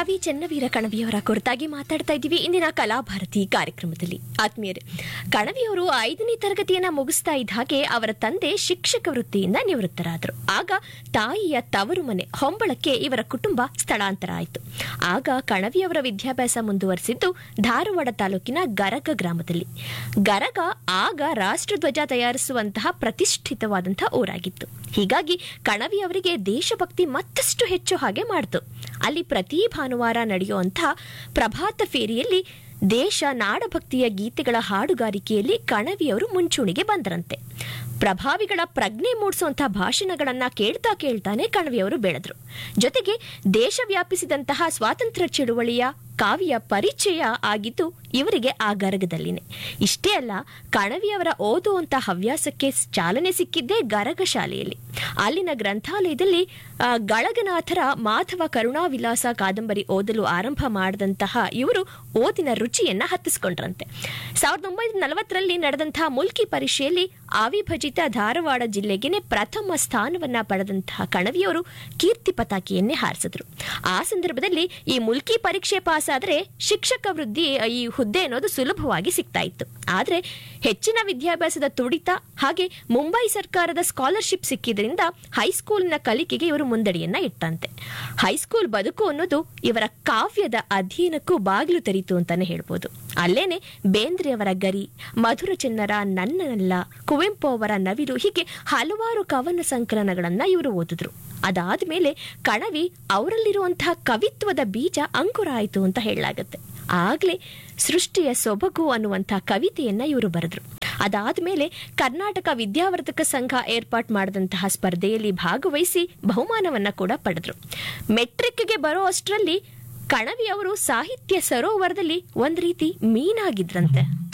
ಕವಿ ಚೆನ್ನವೀರ ಕಣವಿಯವರ ಕುರಿತಾಗಿ ಮಾತಾಡ್ತಾ ಇದ್ದೀವಿ ಇಂದಿನ ಕಲಾಭಾರತಿ ಕಾರ್ಯಕ್ರಮದಲ್ಲಿ ಆತ್ಮೀಯರೇ ಕಣವಿಯವರು ಐದನೇ ತರಗತಿಯನ್ನ ಮುಗಿಸ್ತಾ ಇದ್ದ ಹಾಗೆ ಅವರ ತಂದೆ ಶಿಕ್ಷಕ ವೃತ್ತಿಯಿಂದ ನಿವೃತ್ತರಾದರು ಆಗ ತಾಯಿಯ ತವರು ಮನೆ ಹೊಂಬಳಕ್ಕೆ ಇವರ ಕುಟುಂಬ ಸ್ಥಳಾಂತರ ಆಯಿತು ಆಗ ಕಣವಿಯವರ ವಿದ್ಯಾಭ್ಯಾಸ ಮುಂದುವರೆಸಿದ್ದು ಧಾರವಾಡ ತಾಲೂಕಿನ ಗರಗ ಗ್ರಾಮದಲ್ಲಿ ಗರಗ ಆಗ ರಾಷ್ಟ್ರಧ್ವಜ ತಯಾರಿಸುವಂತಹ ಪ್ರತಿಷ್ಠಿತವಾದಂತಹ ಊರಾಗಿತ್ತು ಹೀಗಾಗಿ ಕಣವಿ ಅವರಿಗೆ ದೇಶಭಕ್ತಿ ಮತ್ತಷ್ಟು ಹೆಚ್ಚು ಹಾಗೆ ಮಾಡಿತು ಅಲ್ಲಿ ಪ್ರತಿ ಭಾನುವಾರ ನಡೆಯುವಂತಹ ಪ್ರಭಾತ ಫೇರಿಯಲ್ಲಿ ದೇಶ ನಾಡಭಕ್ತಿಯ ಗೀತೆಗಳ ಹಾಡುಗಾರಿಕೆಯಲ್ಲಿ ಕಣವಿಯವರು ಮುಂಚೂಣಿಗೆ ಬಂದರಂತೆ ಪ್ರಭಾವಿಗಳ ಪ್ರಜ್ಞೆ ಮೂಡಿಸುವಂತಹ ಭಾಷಣಗಳನ್ನ ಕೇಳ್ತಾ ಕೇಳ್ತಾನೆ ಕಣವಿಯವರು ಬೆಳೆದ್ರು ಜೊತೆಗೆ ದೇಶ ವ್ಯಾಪಿಸಿದಂತಹ ಸ್ವಾತಂತ್ರ್ಯ ಚಳುವಳಿಯ ಕಾವ್ಯ ಪರಿಚಯ ಆಗಿದ್ದು ಇವರಿಗೆ ಆ ಗರಗದಲ್ಲಿನೆ ಇಷ್ಟೇ ಅಲ್ಲ ಕಣವಿಯವರ ಓದುವಂತ ಹವ್ಯಾಸಕ್ಕೆ ಚಾಲನೆ ಸಿಕ್ಕಿದ್ದೇ ಗರಗ ಶಾಲೆಯಲ್ಲಿ ಅಲ್ಲಿನ ಗ್ರಂಥಾಲಯದಲ್ಲಿ ಆ, ಗಳಗನಾಥರ ಮಾಧವ ಕರುಣಾವಿಲಾಸ ಕಾದಂಬರಿ ಓದಲು ಆರಂಭ ಮಾಡಿದಂತಹ ಇವರು ಓದಿನ ರುಚಿಯನ್ನ ಹತ್ತಿಸ್ಕೊಂಡ್ರಂತೆ ಸಾವಿರದ ಒಂಬೈನೂರ ನಲವತ್ತರಲ್ಲಿ ನಡೆದಂತಹ ಮುಲ್ಕಿ ಪರೀಕ್ಷೆಯಲ್ಲಿ ಅವಿಭಜಿತ ಧಾರವಾಡ ಜಿಲ್ಲೆಗೆನೆ ಪ್ರಥಮ ಸ್ಥಾನವನ್ನ ಪಡೆದಂತಹ ಕಣವಿಯವರು ಕೀರ್ತಿ ಪತಾಕಿಯನ್ನೇ ಹಾರಿಸಿದ್ರು ಆ ಸಂದರ್ಭದಲ್ಲಿ ಈ ಮುಲ್ಕಿ ಪರೀಕ್ಷೆ ಪಾಸ್ ಆದ್ರೆ ಶಿಕ್ಷಕ ವೃದ್ಧಿ ಈ ಹುದ್ದೆ ಅನ್ನೋದು ಸುಲಭವಾಗಿ ಸಿಗ್ತಾ ಇತ್ತು ಆದ್ರೆ ಹೆಚ್ಚಿನ ವಿದ್ಯಾಭ್ಯಾಸದ ತುಡಿತ ಹಾಗೆ ಮುಂಬೈ ಸರ್ಕಾರದ ಸ್ಕಾಲರ್ಶಿಪ್ ಸಿಕ್ಕಿದ್ರಿಂದ ಹೈಸ್ಕೂಲ್ನ ಕಲಿಕೆಗೆ ಇವರು ಮುಂದಡಿಯನ್ನ ಇಟ್ಟಂತೆ ಹೈಸ್ಕೂಲ್ ಬದುಕು ಅನ್ನೋದು ಇವರ ಕಾವ್ಯದ ಅಧ್ಯಯನಕ್ಕೂ ಬಾಗಿಲು ತೆರೀತು ಅಂತಾನೆ ಹೇಳ್ಬೋದು ಅಲ್ಲೇನೆ ಬೇಂದ್ರೆಯವರ ಗರಿ ಮಧುರ ಚೆನ್ನರ ನನ್ನನಲ್ಲ ಕುವೆಂಪು ಅವರ ನವಿಲು ಹೀಗೆ ಹಲವಾರು ಕವನ ಸಂಕಲನಗಳನ್ನ ಇವರು ಓದಿದ್ರು ಅದಾದ್ಮೇಲೆ ಕಣವಿ ಅವರಲ್ಲಿರುವಂತಹ ಕವಿತ್ವದ ಬೀಜ ಅಂಕುರ ಆಯಿತು ಅಂತ ಹೇಳಲಾಗತ್ತೆ ಆಗ್ಲೇ ಸೃಷ್ಟಿಯ ಸೊಬಗು ಅನ್ನುವಂತಹ ಕವಿತೆಯನ್ನ ಇವರು ಬರೆದ್ರು ಅದಾದ್ಮೇಲೆ ಕರ್ನಾಟಕ ವಿದ್ಯಾವರ್ಧಕ ಸಂಘ ಏರ್ಪಾಟ್ ಮಾಡಿದಂತಹ ಸ್ಪರ್ಧೆಯಲ್ಲಿ ಭಾಗವಹಿಸಿ ಬಹುಮಾನವನ್ನ ಕೂಡ ಪಡೆದ್ರು ಮೆಟ್ರಿಕ್ಗೆ ಬರೋ ಅಷ್ಟರಲ್ಲಿ ಕಣವಿ ಅವರು ಸಾಹಿತ್ಯ ಸರೋವರದಲ್ಲಿ ಒಂದ್ ರೀತಿ ಮೀನಾಗಿದ್ರಂತೆ